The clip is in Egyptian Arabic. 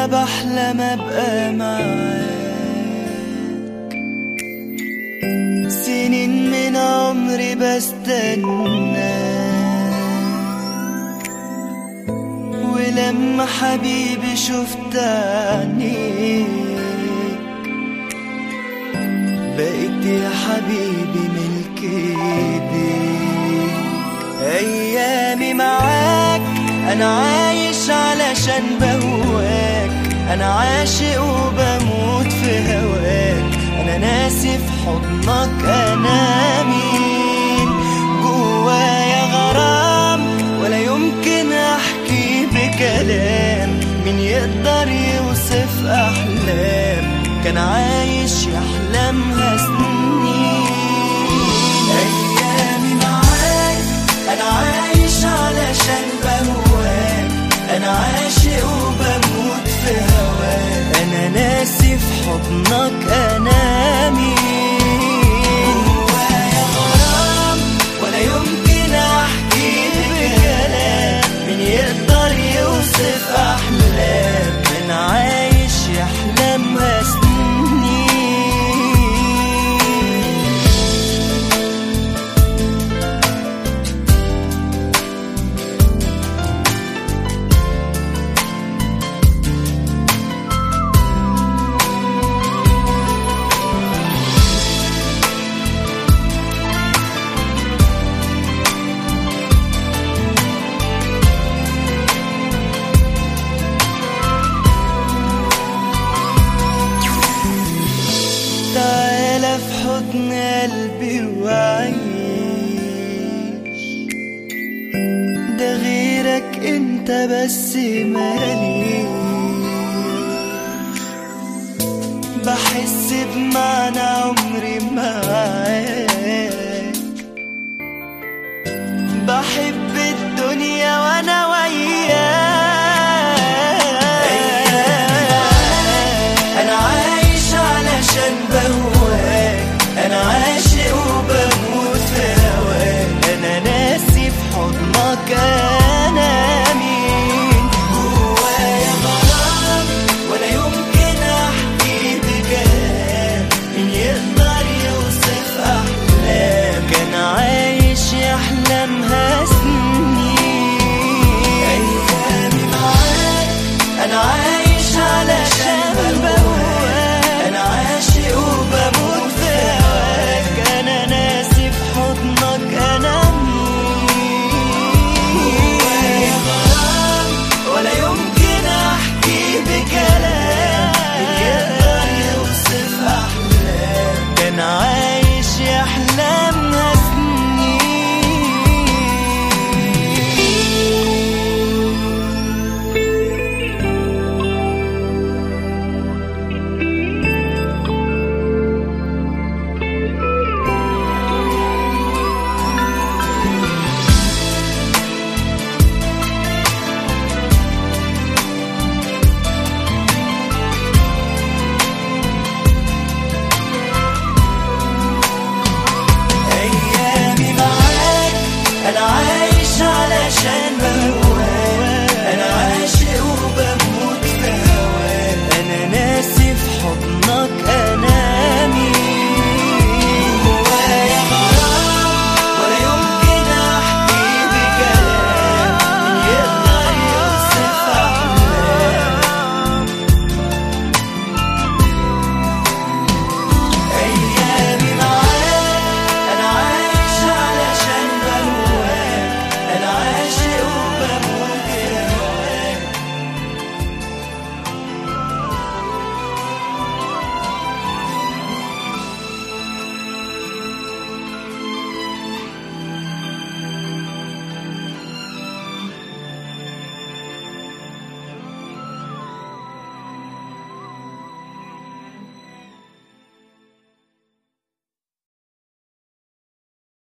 انا بحلم ابقى معاك سنين من عمري بستنى ولما حبيبي شفت عينيك بقيت يا حبيبي ملك ايديك ايامي معاك انا عايش علشان بهواك انا عاشق وبموت في هواك انا ناسي في حضنك انا مين جوايا غرام ولا يمكن احكي بكلام مين يقدر يوصف احلام كان عايش يحلمها سنين ايامي معاك انا عايش علشان بهواك انا عاشق وبموت في هواك انا ناسي في حضنك انا مين جوايا غرام ولا يمكن احكي بكلام مين يقدر يوصف احلام من عايش يحلمها سنين تعالى في حضن قلبي وعيش ده غيرك انت بس مالي بحس بمعنى عمري معاك